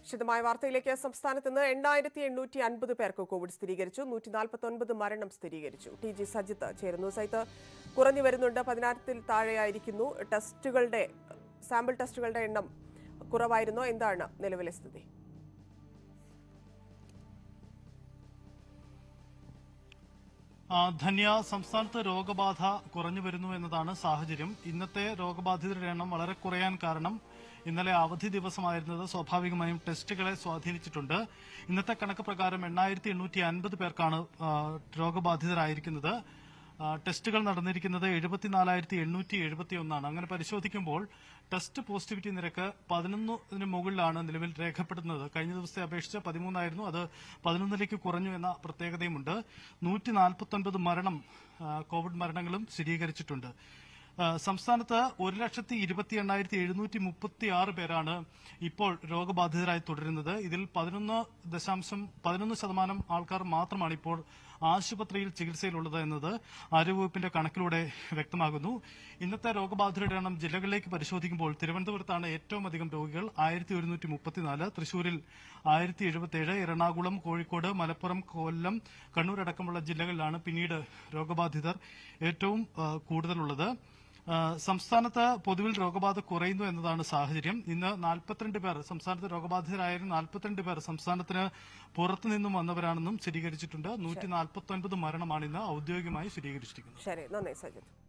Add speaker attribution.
Speaker 1: വിശദമായ വാർത്തയിലേക്ക് സംസ്ഥാനത്ത് ഇന്ന് എണ്ണായിരത്തി എണ്ണൂറ്റി അൻപത് പേർക്ക് കോവിഡ് സ്ഥിരീകരിച്ചു നൂറ്റി നാൽപ്പത്തി ഒൻപത് മരണം സ്ഥിരീകരിച്ചു ടി ജി സജിത്ത് ചേരുന്നു സജിത്ത് കുറഞ്ഞു വരുന്നുണ്ട് പതിനായിരത്തിൽ താഴെയായിരിക്കുന്നു ടെസ്റ്റുകളുടെ സാമ്പിൾ ടെസ്റ്റുകളുടെ എണ്ണം കുറവായിരുന്നോ എന്താണ് നിലവിലെ സ്ഥിതി
Speaker 2: ആ, ധന്യ സംസ്ഥാനത്ത് രോഗബാധ കുറഞ്ഞു വരുന്നു എന്നതാണ് സാഹചര്യം ഇന്നത്തെ രോഗബാധിതരുടെ എണ്ണം വളരെ കുറയാൻ കാരണം ഇന്നലെ അവധി ദിവസമായിരുന്നത് സ്വാഭാവികമായും ടെസ്റ്റുകളെ സ്വാധീനിച്ചിട്ടുണ്ട് ഇന്നത്തെ കണക്ക് പ്രകാരം എണ്ണായിരത്തി എണ്ണൂറ്റി അൻപത് പേർക്കാണ് ആ, രോഗബാധിതരായിരിക്കുന്നത് ആ, ടെസ്റ്റുകൾ നടന്നിരിക്കുന്നത് എഴുപത്തിനാലായിരത്തി എണ്ണൂറ്റി എഴുപത്തി ഒന്നാണ് അങ്ങനെ പരിശോധിക്കുമ്പോൾ ടെസ്റ്റ് പോസിറ്റിവിറ്റി നിരക്ക് പതിനൊന്നിന് മുകളിലാണ് നിലവിൽ രേഖപ്പെടുന്നത് കഴിഞ്ഞ ദിവസത്തെ അപേക്ഷിച്ച് പതിമൂന്നായിരുന്നു അത് പതിനൊന്നിലേക്ക് കുറഞ്ഞു എന്ന പ്രത്യേകതയുമുണ്ട് നൂറ്റി നാൽപ്പത്തൊൻപത് മരണം ആ, കോവിഡ് മരണങ്ങളും സ്ഥിരീകരിച്ചിട്ടുണ്ട് ആ, സംസ്ഥാനത്ത് ഒരു ലക്ഷത്തി ഇരുപത്തി എണ്ണായിരത്തി എഴുന്നൂറ്റി മുപ്പത്തി ആറ് പേരാണ് ഇപ്പോൾ രോഗബാധിതരായി തുടരുന്നത് ഇതിൽ പതിനൊന്ന് ദശാംശം പതിനൊന്ന് ശതമാനം ആൾക്കാർ മാത്രമാണ് ഇപ്പോൾ ആശുപത്രിയിൽ ചികിത്സയിലുള്ളത് എന്നത് ആരോഗ്യവകുപ്പിന്റെ കണക്കിലൂടെ വ്യക്തമാകുന്നു ഇന്നത്തെ രോഗബാധിതരുടെ എണ്ണം ജില്ലകളിലേക്ക് പരിശോധിക്കുമ്പോൾ തിരുവനന്തപുരത്താണ് ഏറ്റവും അധികം രോഗികൾ ആയിരത്തി ഒരുന്നൂറ്റി മുപ്പത്തിനാല് തൃശൂരിൽ ആയിരത്തി എഴുപത്തിയേഴ് എറണാകുളം കോഴിക്കോട് മലപ്പുറം കൊല്ലം കണ്ണൂർ അടക്കമുള്ള ജില്ലകളിലാണ് പിന്നീട് രോഗബാധിതർ ഏറ്റവും ആ, കൂടുതലുള്ളത് ആ, സംസ്ഥാനത്ത് പൊതുവിൽ രോഗബാധ കുറയുന്നു എന്നതാണ് സാഹചര്യം ഇന്ന് നാൽപ്പത്തിരണ്ട് പേർ സംസ്ഥാനത്ത് രോഗബാധിതരായ നാൽപ്പത്തിരണ്ട് പേർ സംസ്ഥാനത്തിന് പുറത്തുനിന്നും വന്നവരാണെന്നും സ്ഥിരീകരിച്ചിട്ടുണ്ട് നൂറ്റി നാൽപ്പത്തി ഒൻപത് മരണമാണ് ഇന്ന് ഔദ്യോഗികമായി സ്ഥിരീകരിച്ചിരിക്കുന്നത്
Speaker 1: ശരി നന്ദി സജിത്ത്